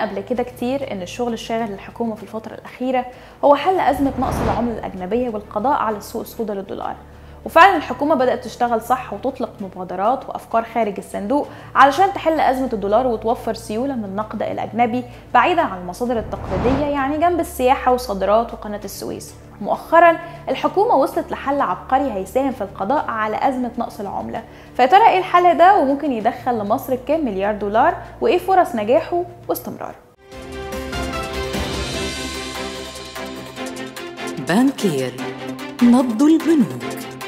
قلنا قبل كده كتير ان الشغل الشاغل للحكومه في الفتره الاخيره هو حل ازمه نقص العمله الاجنبيه والقضاء على السوق السوداء للدولار وفعلا الحكومه بدات تشتغل صح وتطلق مبادرات وافكار خارج الصندوق علشان تحل ازمه الدولار وتوفر سيوله من النقد الاجنبي بعيدا عن المصادر التقليديه يعني جنب السياحه والصادرات وقناه السويس مؤخرا الحكومه وصلت لحل عبقري هيساهم في القضاء على ازمه نقص العمله فيا ترى ايه الحل ده وممكن يدخل لمصر كام مليار دولار وايه فرص نجاحه واستمراره بانكير نبض البنوك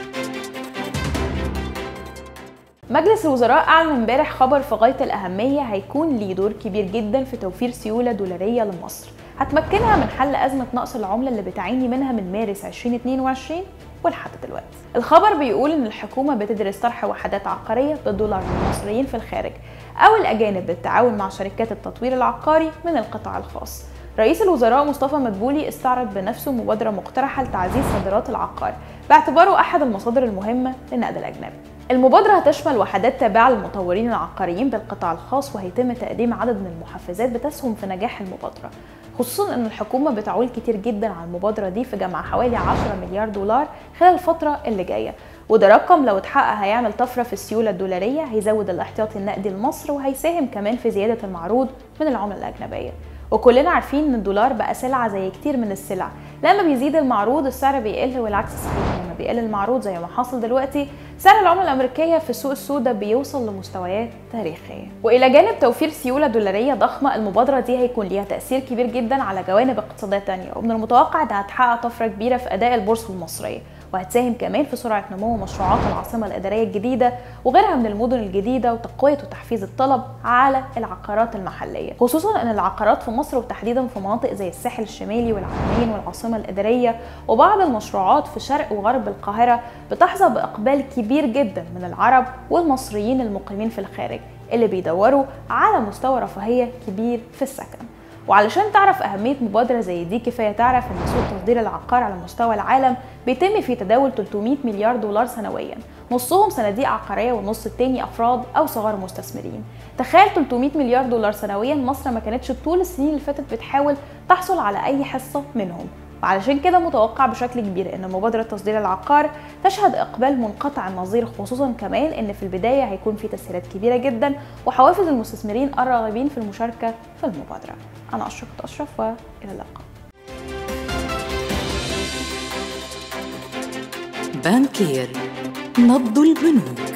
مجلس الوزراء أعلن امبارح خبر في غاية الأهمية هيكون ليه دور كبير جدا في توفير سيولة دولارية لمصر هتمكنها من حل أزمة نقص العملة اللي بتعاني منها من مارس 2022 ولحد دلوقتي الخبر بيقول ان الحكومه بتدرس طرح وحدات عقاريه بالدولار للمصريين في الخارج او الاجانب بالتعاون مع شركات التطوير العقاري من القطاع الخاص رئيس الوزراء مصطفى مدبولي استعرض بنفسه مبادره مقترحه لتعزيز صادرات العقار باعتباره احد المصادر المهمه للنقد الاجنبي المبادرة هتشمل وحدات تابعة للمطورين العقاريين بالقطاع الخاص وهيتم تقديم عدد من المحفزات بتسهم في نجاح المبادرة خصوصا ان الحكومة بتعول كتير جدا على المبادرة دي في جمع حوالي 10 مليار دولار خلال الفترة اللي جاية وده رقم لو اتحقق هيعمل طفرة في السيولة الدولارية هيزود الاحتياطي النقدي لمصر وهيساهم كمان في زيادة المعروض من العملة الأجنبية وكلنا عارفين ان الدولار بقى سلعة زي كتير من السلع لما بيزيد المعروض السعر بيقل والعكس صحيح لما بيقل المعروض زي ما حصل دلوقتي سعر العملة الأمريكية في السوق السوداء بيوصل لمستويات تاريخية وإلى جانب توفير سيولة دولارية ضخمة المبادرة دي هيكون ليها تأثير كبير جدا على جوانب اقتصادية تانية ومن المتوقع ده هتحقق طفرة كبيرة في أداء البورصة المصرية وهتساهم كمان في سرعة نمو مشروعات العاصمة الإدارية الجديدة وغيرها من المدن الجديدة وتقوية وتحفيز الطلب على العقارات المحلية خصوصا أن العقارات في مصر وتحديدا في مناطق زي الساحل الشمالي والعلمين والعاصمة الإدارية وبعض المشروعات في شرق وغرب القاهرة بتحظى بإقبال كبير جدا من العرب والمصريين المقيمين في الخارج اللي بيدوروا على مستوى رفاهية كبير في السكن وعلشان تعرف أهمية مبادرة زي دي كفاية تعرف إن سوق تصدير العقار على مستوى العالم بيتم في تداول 300 مليار دولار سنويا نصهم صناديق عقارية والنص التاني أفراد أو صغار مستثمرين تخيل 300 مليار دولار سنويا مصر ما كانتش طول السنين اللي فاتت بتحاول تحصل على أي حصة منهم وعلشان كده متوقع بشكل كبير ان مبادرة تصدير العقار تشهد اقبال منقطع النظير خصوصا كمان ان في البداية هيكون في تسهيلات كبيرة جدا وحوافز المستثمرين الراغبين في المشاركة في المبادرة انا اشرف اشرف والى اللقاء بانكير نبض البنوك